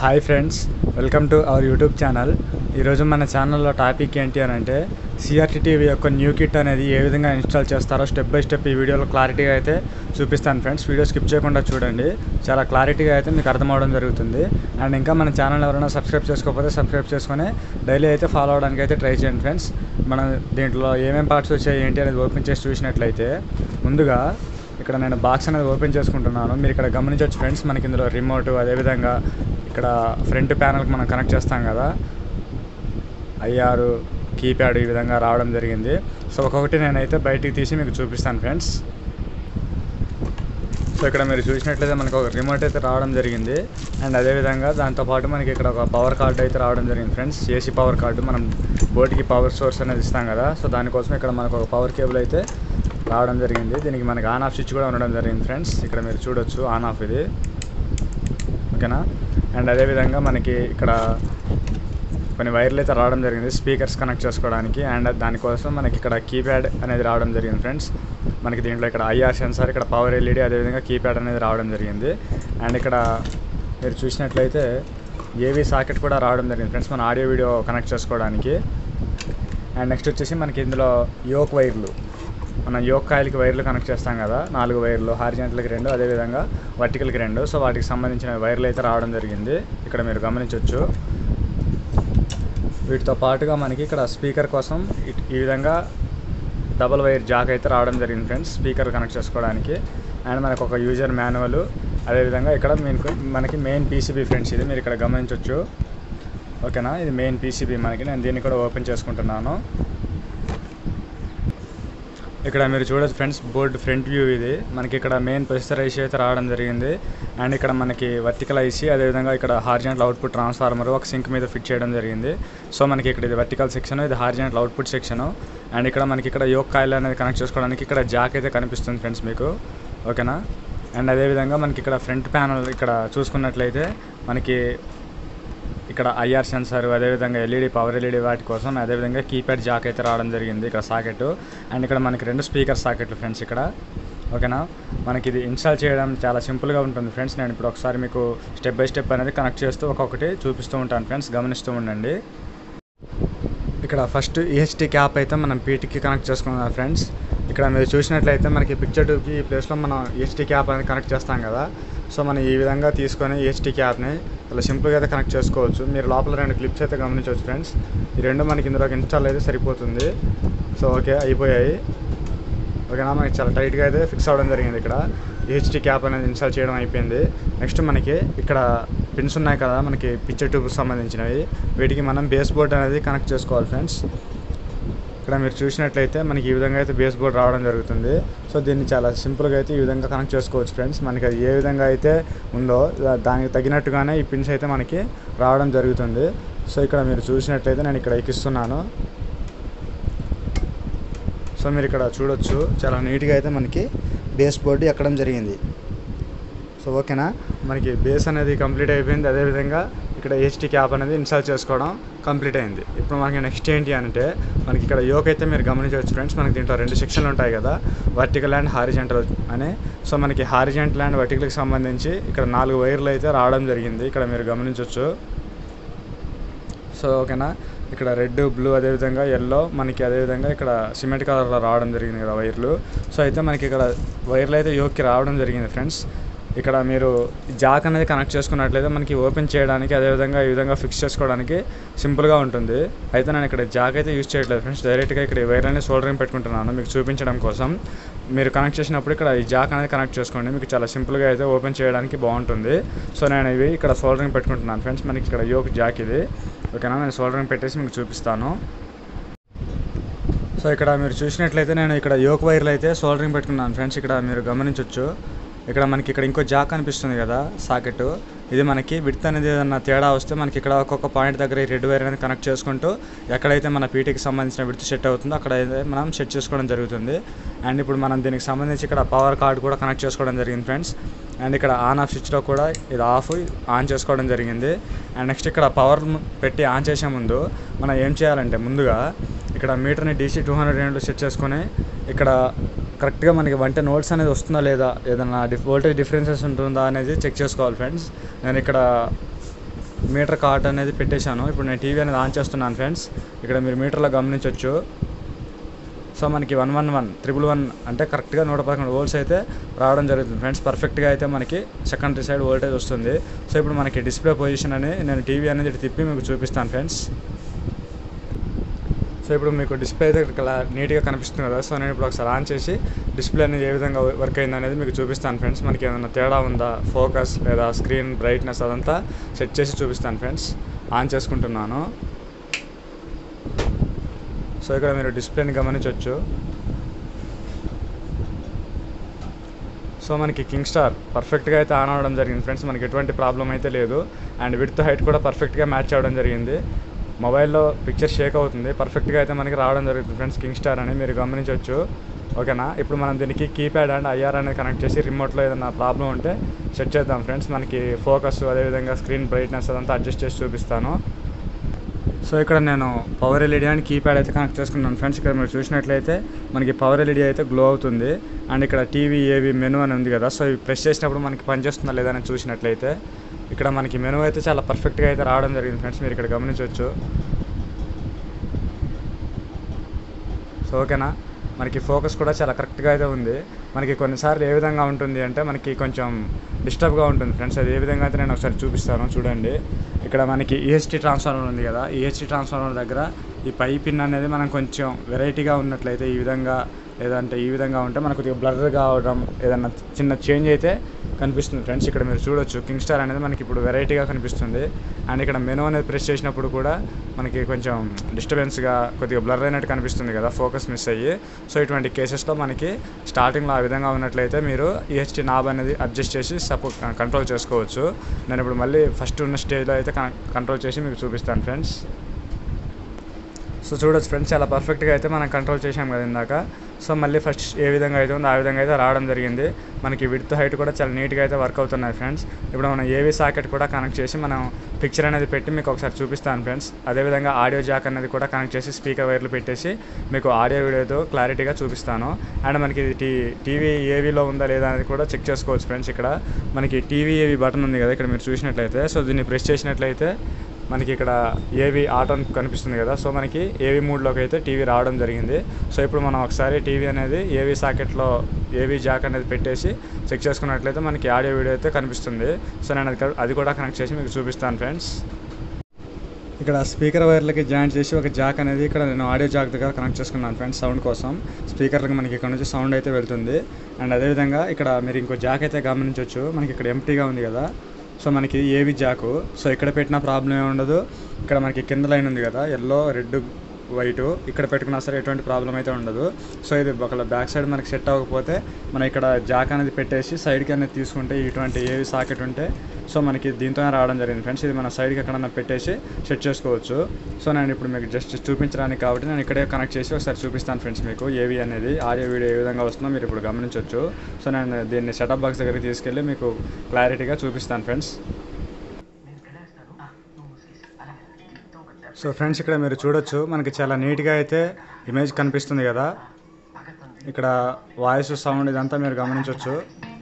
hi friends welcome to our YouTube channel ఈరోజు మన ఛానల్లో టాపిక్ ఏంటి అని అంటే సిఆర్టీ టీవీ యొక్క న్యూ కిట్ అనేది ఏ విధంగా ఇన్స్టాల్ చేస్తారో స్టెప్ బై స్టెప్ ఈ వీడియోలో క్లారిటీగా అయితే చూపిస్తాను ఫ్రెండ్స్ వీడియో స్కిప్ చేయకుండా చూడండి చాలా క్లారిటీగా అయితే మీకు అర్థమవడం జరుగుతుంది అండ్ ఇంకా మన ఛానల్ ఎవరైనా సబ్స్క్రైబ్ చేసుకోకపోతే సబ్స్క్రైబ్ చేసుకొని డైలీ అయితే ఫాలో అవడానికి అయితే ట్రై చేయండి ఫ్రెండ్స్ మనం దీంట్లో ఏమేం పార్ట్స్ వచ్చాయి ఏంటి అనేది ఓపెన్ చేసి చూసినట్లయితే ముందుగా ఇక్కడ నేను బాక్స్ అనేది ఓపెన్ చేసుకుంటున్నాను మీరు ఇక్కడ గమనించవచ్చు ఫ్రెండ్స్ మనకి ఇందులో రిమోట్ అదేవిధంగా ఇక్కడ ఫ్రంట్ ప్యానల్కి మనం కనెక్ట్ చేస్తాం కదా ఐఆర్ కీప్యాడ్ ఈ విధంగా రావడం జరిగింది సో ఒక్కొక్కటి నేనైతే బయటికి తీసి మీకు చూపిస్తాను ఫ్రెండ్స్ సో ఇక్కడ మీరు చూసినట్లయితే మనకు ఒక రిమోట్ అయితే రావడం జరిగింది అండ్ అదేవిధంగా దాంతోపాటు మనకి ఇక్కడ ఒక పవర్ కార్డు అయితే రావడం జరిగింది ఫ్రెండ్స్ ఏసీ పవర్ కార్డు మనం బోర్డుకి పవర్ సోర్స్ అనేది ఇస్తాం కదా సో దానికోసం ఇక్కడ మనకు ఒక పవర్ కేబుల్ అయితే రావడం జరిగింది దీనికి మనకి ఆన్ ఆఫ్ స్విచ్ కూడా ఉండడం జరిగింది ఫ్రెండ్స్ ఇక్కడ మీరు చూడొచ్చు ఆన్ ఆఫ్ ఇది ఓకేనా అండ్ అదేవిధంగా మనకి ఇక్కడ కొన్ని వైర్లు అయితే రావడం జరిగింది స్పీకర్స్ కనెక్ట్ చేసుకోవడానికి అండ్ దానికోసం మనకి ఇక్కడ కీప్యాడ్ అనేది రావడం జరిగింది ఫ్రెండ్స్ మనకి దీంట్లో ఇక్కడ ఐఆర్ సెన్సార్ ఇక్కడ పవర్ ఎల్ఈడి అదేవిధంగా కీప్యాడ్ అనేది రావడం జరిగింది అండ్ ఇక్కడ మీరు చూసినట్లయితే ఏవీ సాకెట్ కూడా రావడం జరిగింది ఫ్రెండ్స్ మన ఆడియో వీడియో కనెక్ట్ చేసుకోవడానికి అండ్ నెక్స్ట్ వచ్చేసి మనకి ఇందులో యోక్ వైర్లు మనం యోక్ కాయలకి వైర్లు కనెక్ట్ చేస్తాం కదా నాలుగు వైర్లు హారిజెంటల్కి రెండు అదేవిధంగా వర్టికల్కి రెండు సో వాటికి సంబంధించిన వైర్లు అయితే రావడం జరిగింది ఇక్కడ మీరు గమనించవచ్చు వీటితో పాటుగా మనకి ఇక్కడ స్పీకర్ కోసం ఇట్- ఈ విధంగా డబల్ వైర్ జాక్ అయితే రావడం జరిగింది ఫ్రెండ్స్ స్పీకర్ కనెక్ట్ చేసుకోవడానికి అండ్ మనకు ఒక యూజర్ మాన్యువల్ అదేవిధంగా ఇక్కడ మీకు మనకి మెయిన్ పీసీబీ ఫ్రెండ్స్ ఇది మీరు ఇక్కడ గమనించవచ్చు ఓకేనా ఇది మెయిన్ పీసీబీ మనకి నేను దీన్ని కూడా ఓపెన్ చేసుకుంటున్నాను ఇక్కడ మీరు చూడొచ్చు ఫ్రెండ్స్ బోర్డ్ ఫ్రంట్ వ్యూ ఇది మనకి ఇక్కడ మెయిన్ ప్రొసెసర్ ఐసీ అయితే రావడం జరిగింది అండ్ ఇక్కడ మనకి వర్టికల్ ఐసీ అదేవిధంగా ఇక్కడ హార్జెంటల్ అవుట్పుట్ ట్రాన్స్ఫార్మర్ ఒక సింక్ మీద ఫిట్ చేయడం జరిగింది సో మనకి ఇక్కడ ఇది వర్టికల్ సెక్షన్ ఇది హార్జెంటల్ అవుట్పుట్ సెక్షన్ అండ్ ఇక్కడ మనకి ఇక్కడ యోక్ కాయిల్ అనేది కనెక్ట్ చేసుకోవడానికి ఇక్కడ జాక్ అయితే కనిపిస్తుంది ఫ్రెండ్స్ మీకు ఓకేనా అండ్ అదేవిధంగా మనకి ఇక్కడ ఫ్రంట్ ప్యానల్ ఇక్కడ చూసుకున్నట్లయితే మనకి ఇక్కడ ఐఆర్ సెన్సార్ అదేవిధంగా ఎల్ఈడి పవర్ ఎల్ఈడి వాటి కోసం అదేవిధంగా కీప్యాడ్ జాక్ అయితే రావడం జరిగింది ఇక్కడ సాకెట్ అండ్ ఇక్కడ మనకి రెండు స్పీకర్ సాకెట్లు ఫ్రెండ్స్ ఇక్కడ ఓకేనా మనకి ఇది ఇన్స్టాల్ చేయడం చాలా సింపుల్గా ఉంటుంది ఫ్రెండ్స్ నేను ఇప్పుడు ఒకసారి మీకు స్టెప్ బై స్టెప్ అనేది కనెక్ట్ చేస్తూ ఒక్కొక్కటి చూపిస్తూ ఉంటాను ఫ్రెండ్స్ గమనిస్తూ ఉండండి ఇక్కడ ఫస్ట్ ఈహెచ్టీ క్యాప్ అయితే మనం పీటీకి కనెక్ట్ చేసుకున్నాం ఫ్రెండ్స్ ఇక్కడ మీరు చూసినట్లయితే మనకి పిక్చర్ ట్యూబ్కి ఈ ప్లేస్లో మనం ఈహెచ్టీ క్యాప్ అనేది కనెక్ట్ చేస్తాం కదా సో మనం ఈ విధంగా తీసుకొని ఈహెచ్టీ క్యాప్ని ఇలా సింపుల్గా అయితే కనెక్ట్ చేసుకోవచ్చు మీరు లోపల రెండు క్లిప్స్ అయితే గమనించవచ్చు ఫ్రెండ్స్ ఈ రెండు మనకి ఇందులోకి ఇన్స్టాల్ అయితే సరిపోతుంది సో ఓకే అయిపోయాయి ఓకేనా మనకి చాలా టైట్గా అయితే ఫిక్స్ అవ్వడం జరిగింది ఇక్కడ ఈహెచ్టీ క్యాప్ అనేది ఇన్స్టాల్ చేయడం అయిపోయింది నెక్స్ట్ మనకి ఇక్కడ పిన్స్ ఉన్నాయి కదా మనకి పిక్చర్ ట్యూబ్కి సంబంధించినవి వీటికి మనం బేస్ బోర్డ్ అనేది కనెక్ట్ చేసుకోవాలి ఫ్రెండ్స్ ఇక్కడ మీరు చూసినట్లయితే మనకి ఈ విధంగా అయితే బేస్ బోర్డ్ రావడం జరుగుతుంది సో దీన్ని చాలా సింపుల్గా అయితే ఈ విధంగా కనెక్ట్ చేసుకోవచ్చు ఫ్రెండ్స్ మనకి అది ఏ విధంగా అయితే ఉందో దా- దానికి తగినట్టుగానే ఈ పిన్స్ అయితే మనకి రావడం జరుగుతుంది సో ఇక్కడ మీరు చూసినట్లయితే నేను ఇక్కడ ఎక్కిస్తున్నాను సో మీరు ఇక్కడ చూడొచ్చు చాలా నీట్గా అయితే మనకి బేస్ బోర్డు ఎక్కడం జరిగింది సో ఓకేనా మనకి బేస్ అనేది కంప్లీట్ అయిపోయింది అదేవిధంగా ఇక్కడ హెచ్టీ క్యాప్ అనేది ఇన్స్టాల్ చేసుకోవడం కంప్లీట్ అయింది ఇప్పుడు మనకి నెక్స్ట్ ఏంటి అంటే మనకి ఇక్కడ యోక్ అయితే మీరు గమనించవచ్చు ఫ్రెండ్స్ మనకి దీంట్లో రెండు సెక్షన్లు ఉంటాయి కదా వర్టికల్ అండ్ హారిజెంటల్ అని సో మనకి హారిజెంటల్ అండ్ వర్టికల్కి సంబంధించి ఇక్కడ నాలుగు వైర్లు అయితే రావడం జరిగింది ఇక్కడ మీరు గమనించవచ్చు సో ఓకేనా ఇక్కడ రెడ్ బ్లూ అదేవిధంగా ఎల్లో మనకి అదేవిధంగా ఇక్కడ సిమెంట్ కలర్లో రావడం జరిగింది కదా వైర్లు సో అయితే మనకి ఇక్కడ వైర్లు అయితే యోక్కి రావడం జరిగింది ఫ్రెండ్స్ ఇక్కడ మీరు జాక్ అనేది కనెక్ట్ చేసుకున్నట్లయితే మనకి ఓపెన్ చేయడానికి అదేవిధంగా ఈ విధంగా ఫిక్స్ చేసుకోవడానికి సింపుల్గా ఉంటుంది అయితే నేను ఇక్కడ జాక్ అయితే యూజ్ చేయట్లేదు ఫ్రెండ్స్ డైరెక్ట్గా ఇక్కడ ఈ వైర్లని సోల్డరింగ్ పెట్టుకుంటున్నాను మీకు చూపించడం కోసం మీరు కనెక్ట్ చేసినప్పుడు ఇక్కడ ఈ జాక్ అనేది కనెక్ట్ చేసుకోండి మీకు చాలా సింపుల్గా అయితే ఓపెన్ చేయడానికి బాగుంటుంది సో నేను ఇవి ఇక్కడ సోల్డరింగ్ పెట్టుకుంటున్నాను ఫ్రెండ్స్ మనకి ఇక్కడ యోక్ జాక్ ఇది ఓకేనా నేను సోల్డరింగ్ పెట్టేసి మీకు చూపిస్తాను సో ఇక్కడ మీరు చూసినట్లయితే నేను ఇక్కడ యోక్ వైర్లు అయితే సోల్డరింగ్ పెట్టుకున్నాను ఫ్రెండ్స్ ఇక్కడ మీరు గమనించవచ్చు ఇక్కడ మనకి ఇక్కడ ఇంకో జాక్ కనిపిస్తుంది కదా సాకెట్ ఇది మనకి విడ్త్ అనేది ఏదన్నా తేడా వస్తే మనకి ఇక్కడ ఒక్కొక్క పాయింట్ దగ్గర ఈ రెడ్ వైర్ అనేది కనెక్ట్ చేసుకుంటూ ఎక్కడైతే మన పీటీకి సంబంధించిన విడ్త్ సెట్ అవుతుందో అక్కడ అయితే మనం సెట్ చేసుకోవడం జరుగుతుంది అండ్ ఇప్పుడు మనం దీనికి సంబంధించి ఇక్కడ పవర్ కార్డ్ కూడా కనెక్ట్ చేసుకోవడం జరిగింది ఫ్రెండ్స్ అండ్ ఇక్కడ ఆన్ ఆఫ్ స్విచ్లో కూడా ఇది ఆఫ్ ఆన్ చేసుకోవడం జరిగింది అండ్ నెక్స్ట్ ఇక్కడ పవర్ పెట్టి ఆన్ చేసే ముందు మనం ఏం చేయాలంటే ముందుగా ఇక్కడ మీటర్ని డీసీ టూ హండ్రెడ్ యూనిట్లు సెట్ చేసుకొని ఇక్కడ కరెక్ట్గా మనకి వంట నోట్స్ అనేది వస్తుందా లేదా ఏదన్నా డిఫ్ వోల్టేజ్ డిఫరెన్సెస్ ఉంటుందా అనేది చెక్ చేసుకోవాలి ఫ్రెండ్స్ నేను ఇక్కడ మీటర్ కార్ట్ అనేది పెట్టేశాను ఇప్పుడు నేను టీవీ అనేది ఆన్ చేస్తున్నాను ఫ్రెండ్స్ ఇక్కడ మీరు మీటర్లో గమనించవచ్చు సో మనకి one one one triple one అంటే కరెక్ట్గా నూట పదకొండు వోల్ట్స్ అయితే రావడం జరుగుతుంది ఫ్రెండ్స్ పర్ఫెక్ట్గా అయితే మనకి సెకండరీ సైడ్ వోల్టేజ్ వస్తుంది సో ఇప్పుడు మనకి డిస్ప్లే పొజిషన్ అని నేను టీవీ అనేది ఇటు తిప్పి మీకు చూపిస్తాను ఫ్రెండ్స్ సో ఇప్పుడు మీకు డిస్ప్లే అయితే ఇక్కడ నీట్గా కనిపిస్తుంది కదా సో నేను ఇప్పుడు ఒకసారి ఆన్ చేసి డిస్ప్లే అనేది ఏ విధంగా వర్క్ అయింది అనేది మీకు చూపిస్తాను ఫ్రెండ్స్ మనకి ఏమైనా తేడా ఉందా ఫోకస్ లేదా స్క్రీన్ బ్రైట్నెస్ అదంతా సెట్ చేసి చూపిస్తాను ఫ్రెండ్స్ ఆన్ చేసుకుంటున్నాను సో ఇక్కడ మీరు డిస్ప్లేని గమనించవచ్చు సో మనకి కింగ్ స్టార్ పర్ఫెక్ట్గా అయితే ఆన్ అవ్వడం జరిగింది ఫ్రెండ్స్ మనకి ఎటువంటి ప్రాబ్లం అయితే లేదు అండ్ విత్ హైట్ కూడా పర్ఫెక్ట్గా మ్యాచ్ అవ్వడం జరిగింది మొబైల్లో పిక్చర్ షేక్ అవుతుంది పర్ఫెక్ట్గా అయితే మనకి రావడం జరుగుతుంది ఫ్రెండ్స్ కింగ్ స్టార్ అని మీరు గమనించవచ్చు ఓకేనా ఇప్పుడు మనం దీనికి కీప్యాడ్ అండ్ ఐఆర్ అనేది కనెక్ట్ చేసి రిమోట్లో ఏదైనా ప్రాబ్లం ఉంటే సెట్ చేద్దాం ఫ్రెండ్స్ మనకి ఫోకస్ అదేవిధంగా స్క్రీన్ బ్రైట్నెస్ అదంతా అడ్జస్ట్ చేసి చూపిస్తాను సో ఇక్కడ నేను పవర్ ఎల్ఈడి అండ్ కీప్యాడ్ అయితే కనెక్ట్ చేసుకున్నాను ఫ్రెండ్స్ ఇక్కడ మీరు చూసినట్లయితే మనకి పవర్ ఎల్ఈడి అయితే గ్లో అవుతుంది అండ్ ఇక్కడ టీవీ ఏవి మెనూ అని ఉంది కదా సో ఇవి ప్రెస్ చేసినప్పుడు మనకి పనిచేస్తుందా లేదా అని చూసినట్లయితే ఇక్కడ మనకి మెనూ అయితే చాలా పర్ఫెక్ట్గా అయితే రావడం జరిగింది ఫ్రెండ్స్ మీరు ఇక్కడ గమనించవచ్చు సో ఓకేనా మనకి ఫోకస్ కూడా చాలా కరెక్ట్గా అయితే ఉంది మనకి కొన్నిసార్లు ఏ విధంగా ఉంటుంది అంటే మనకి కొంచెం డిస్టర్బ్గా ఉంటుంది ఫ్రెండ్స్ అది ఏ విధంగా అయితే నేను ఒకసారి చూపిస్తాను చూడండి ఇక్కడ మనకి ఈహెచ్టీ ట్రాన్స్ఫార్మర్ ఉంది కదా ఈహెచ్టీ ట్రాన్స్ఫార్మర్ దగ్గర ఈ పై పిన్ అనేది మనం కొంచెం వెరైటీగా ఉన్నట్లయితే ఈ విధంగా లేదంటే ఈ విధంగా ఉంటే మనకు కొద్దిగా బ్లర్గా అవడం ఏదన్నా చిన్న చేంజ్ అయితే కనిపిస్తుంది ఫ్రెండ్స్ ఇక్కడ మీరు చూడొచ్చు కింగ్ స్టార్ అనేది మనకి ఇప్పుడు వెరైటీగా కనిపిస్తుంది అండ్ ఇక్కడ మెనూ అనేది ప్రెస్ చేసినప్పుడు కూడా మనకి కొంచెం డిస్టర్బెన్స్గా కొద్దిగా బ్లర్ అయినట్టు కనిపిస్తుంది కదా ఫోకస్ మిస్ అయ్యి సో ఇటువంటి కేసెస్లో మనకి స్టార్టింగ్లో ఆ విధంగా ఉన్నట్లయితే మీరు ఈహెచ్టీ నాబ్ అనేది అడ్జస్ట్ చేసి సపోర్ట్ కంట్రోల్ చేసుకోవచ్చు నేను ఇప్పుడు మళ్ళీ ఫస్ట్ ఉన్న స్టేజ్లో అయితే కంట్రోల్ చేసి మీకు చూపిస్తాను ఫ్రెండ్స్ సో చూడొచ్చు ఫ్రెండ్స్ చాలా పర్ఫెక్ట్గా అయితే మనం కంట్రోల్ చేసాం కదా ఇందాక సో మళ్ళీ ఫస్ట్ ఏ విధంగా అయితే ఉందో ఆ విధంగా అయితే రావడం జరిగింది మనకి విడ్త్ హైట్ కూడా చాలా నీట్గా అయితే వర్క్ అవుతున్నాయి ఫ్రెండ్స్ ఇప్పుడు మనం ఏవి సాకెట్ కూడా కనెక్ట్ చేసి మనం పిక్చర్ అనేది పెట్టి మీకు ఒకసారి చూపిస్తాను ఫ్రెండ్స్ అదేవిధంగా ఆడియో జాక్ అనేది కూడా కనెక్ట్ చేసి స్పీకర్ వైర్లు పెట్టేసి మీకు ఆడియో వీడియోతో క్లారిటీగా చూపిస్తాను అండ్ మనకి ఇది టీ టీవీ ఏవీలో ఉందా లేదా అనేది కూడా చెక్ చేసుకోవచ్చు ఫ్రెండ్స్ ఇక్కడ మనకి టీవీ ఏవి బటన్ ఉంది కదా ఇక్కడ మీరు చూసినట్లయితే సో దీన్ని ప్రెస్ చేసినట్లయితే మనకి ఇక్కడ ఏవి ఆటో అని కనిపిస్తుంది కదా సో మనకి ఏవి మూడ్లోకి అయితే టీవీ రావడం జరిగింది సో ఇప్పుడు మనం ఒకసారి టీవీ అనేది ఏవి సాకెట్లో ఏవి జాక్ అనేది పెట్టేసి చెక్ చేసుకున్నట్లయితే మనకి ఆడియో వీడియో అయితే కనిపిస్తుంది సో నేను అది క- అది కూడా కనెక్ట్ చేసి మీకు చూపిస్తాను ఫ్రెండ్స్ ఇక్కడ స్పీకర్ వైర్లకి జాయింట్ చేసి ఒక జాక్ అనేది ఇక్కడ నేను ఆడియో జాక్ దగ్గర కనెక్ట్ చేసుకున్నాను ఫ్రెండ్స్ సౌండ్ కోసం స్పీకర్లకు మనకి ఇక్కడ నుంచి సౌండ్ అయితే వెళ్తుంది అండ్ అదేవిధంగా ఇక్కడ మీరు ఇంకో జాక్ అయితే గమనించవచ్చు మనకి ఇక్కడ ఎంటీగా ఉంది కదా సో మనకి ఏవి జాకు సో ఇక్కడ పెట్టిన ప్రాబ్లం ఏమి ఉండదు ఇక్కడ మనకి కింద లైన్ ఉంది కదా ఎల్లో రెడ్ వైట్ ఇక్కడ పెట్టుకున్నా సరే ఎటువంటి ప్రాబ్లం అయితే ఉండదు సో ఇది ఒకవేళ బ్యాక్ సైడ్ మనకి సెట్ అవ్వకపోతే మనం ఇక్కడ జాక్ అనేది పెట్టేసి సైడ్కి అనేది తీసుకుంటే ఇటువంటి ఏవి సాకెట్ ఉంటే సో మనకి దీంతోనే రావడం జరిగింది ఫ్రెండ్స్ ఇది మన సైడ్కి ఎక్కడన్నా పెట్టేసి సెట్ చేసుకోవచ్చు సో నేను ఇప్పుడు మీకు జస్ట్ చూపించడానికి కాబట్టి నేను ఇక్కడే కనెక్ట్ చేసి ఒకసారి చూపిస్తాను ఫ్రెండ్స్ మీకు ఏవి అనేది ఆడియో వీడియో ఏ విధంగా వస్తుందో మీరు ఇప్పుడు గమనించవచ్చు సో నేను దీన్ని సెటప్ బాక్స్ దగ్గరికి తీసుకెళ్ళి మీకు క్లారిటీగా చూపిస్తాను ఫ్రెండ్స్ సో ఫ్రెండ్స్ ఇక్కడ మీరు చూడొచ్చు మనకి చాలా నీట్గా అయితే ఇమేజ్ కనిపిస్తుంది కదా ఇక్కడ వాయిస్ సౌండ్ ఇదంతా మీరు గమనించవచ్చు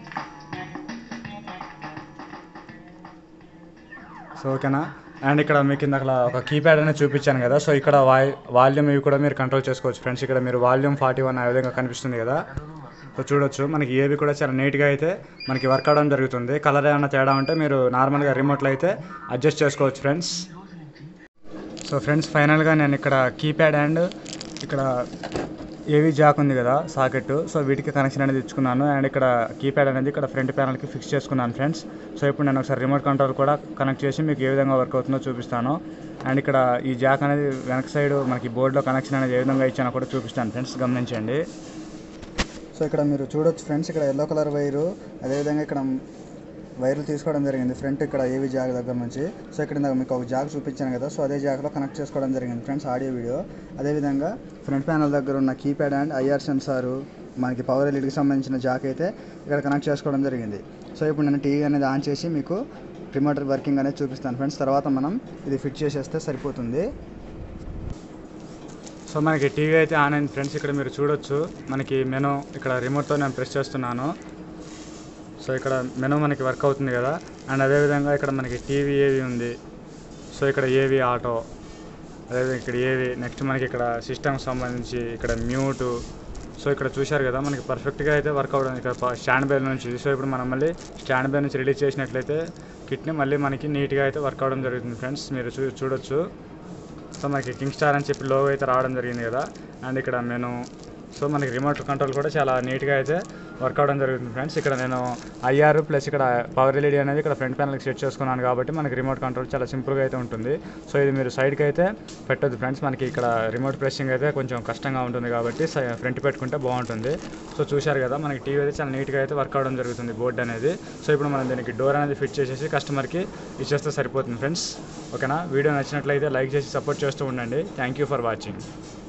సో ఓకేనా అండ్ ఇక్కడ మీకు ఇందాక ఒక కీప్యాడ్ అనేది చూపించాను కదా సో ఇక్కడ వాయ్ వాల్యూమ్ ఇవి కూడా మీరు కంట్రోల్ చేసుకోవచ్చు ఫ్రెండ్స్ ఇక్కడ మీరు వాల్యూమ్ ఫార్టీ వన్ ఆ విధంగా కనిపిస్తుంది కదా సో చూడొచ్చు మనకి ఏవి కూడా చాలా నీట్గా అయితే మనకి వర్క్ అవడం జరుగుతుంది కలర్ ఏమైనా తేడా ఉంటే మీరు నార్మల్గా రిమోట్లో అయితే అడ్జస్ట్ చేసుకోవచ్చు ఫ్రెండ్స్ సో ఫ్రెండ్స్ ఫైనల్గా నేను ఇక్కడ కీప్యాడ్ అండ్ ఇక్కడ ఏవి జాక్ ఉంది కదా సాకెట్ సో వీటికి కనెక్షన్ అనేది ఇచ్చుకున్నాను అండ్ ఇక్కడ కీప్యాడ్ అనేది ఇక్కడ ఫ్రంట్ ప్యానల్కి ఫిక్స్ చేసుకున్నాను ఫ్రెండ్స్ సో ఇప్పుడు నేను ఒకసారి రిమోట్ కంట్రోల్ కూడా కనెక్ట్ చేసి మీకు ఏ విధంగా వర్క్ అవుతుందో చూపిస్తాను అండ్ ఇక్కడ ఈ జాక్ అనేది వెనక సైడ్ మనకి బోర్డులో కనెక్షన్ అనేది ఏ విధంగా ఇచ్చానో కూడా చూపిస్తాను ఫ్రెండ్స్ గమనించండి సో ఇక్కడ మీరు చూడొచ్చు ఫ్రెండ్స్ ఇక్కడ ఎల్లో కలర్ వైరు అదేవిధంగా ఇక్కడ వైర్లు తీసుకోవడం జరిగింది ఫ్రంట్ ఇక్కడ ఏవి జాగ్ దగ్గర నుంచి సో ఇక్కడ ఇందాక మీకు ఒక జాగ్ చూపించాను కదా సో అదే జాగ్లో కనెక్ట్ చేసుకోవడం జరిగింది ఫ్రెండ్స్ ఆడియో వీడియో అదేవిధంగా ఫ్రంట్ ప్యానల్ దగ్గర ఉన్న కీప్యాడ్ అండ్ ఐఆర్ సెన్సారు మనకి పవర్ ఎల్ఈడికి సంబంధించిన జాక్ అయితే ఇక్కడ కనెక్ట్ చేసుకోవడం జరిగింది సో ఇప్పుడు నేను టీవీ అనేది ఆన్ చేసి మీకు రిమోట్ వర్కింగ్ అనేది చూపిస్తాను ఫ్రెండ్స్ తర్వాత మనం ఇది ఫిట్ చేసేస్తే సరిపోతుంది సో మనకి టీవీ అయితే ఆన్ అయింది ఫ్రెండ్స్ ఇక్కడ మీరు చూడొచ్చు మనకి మెనూ ఇక్కడ రిమోట్తో నేను ప్రెస్ చేస్తున్నాను సో ఇక్కడ మెనూ మనకి వర్క్ అవుతుంది కదా అండ్ అదేవిధంగా ఇక్కడ మనకి టీవీ ఏవి ఉంది సో ఇక్కడ ఏవి ఆటో అదే ఇక్కడ ఏవి నెక్స్ట్ మనకి ఇక్కడ సిస్టమ్కి సంబంధించి ఇక్కడ మ్యూటు సో ఇక్కడ చూశారు కదా మనకి పర్ఫెక్ట్గా అయితే వర్క్ అవడం ఇక్కడ ప- స్టాండ్ బై నుంచి సో ఇప్పుడు మనం మళ్ళీ స్టాండ్ బై నుంచి రిలీజ్ చేసినట్లయితే కిట్ని మళ్ళీ మనకి నీట్గా అయితే వర్క్ అవడం జరుగుతుంది ఫ్రెండ్స్ మీరు చూ చూడొచ్చు సో మనకి కింగ్ స్టార్ అని చెప్పి లోగో అయితే రావడం జరిగింది కదా అండ్ ఇక్కడ నేను సో మనకి రిమోట్ కంట్రోల్ కూడా చాలా నీట్గా అయితే వర్క్ అవడం జరుగుతుంది ఫ్రెండ్స్ ఇక్కడ నేను ఐఆర్ ప్లస్ ఇక్కడ పవర్ ఎల్ఈడి అనేది ఇక్కడ ఫ్రంట్ ప్యానల్కి సెట్ చేసుకున్నాను కాబట్టి మనకి రిమోట్ కంట్రోల్ చాలా సింపుల్గా అయితే ఉంటుంది సో ఇది మీరు సైడ్కి అయితే పెట్టొద్దు ఫ్రెండ్స్ మనకి ఇక్కడ రిమోట్ ప్రెస్సింగ్ అయితే కొంచెం కష్టంగా ఉంటుంది కాబట్టి ఫ్రంట్ పెట్టుకుంటే బాగుంటుంది సో చూశారు కదా మనకి టీవీ అయితే చాలా నీట్గా అయితే వర్క్ అవడం జరుగుతుంది బోర్డ్ అనేది సో ఇప్పుడు మనం దీనికి డోర్ అనేది ఫిట్ చేసేసి కస్టమర్కి ఇచ్చేస్తే సరిపోతుంది ఫ్రెండ్స్ ఓకేనా వీడియో నచ్చినట్లయితే లైక్ చేసి సపోర్ట్ చేస్తూ ఉండండి థ్యాంక్ యూ ఫర్ వాచింగ్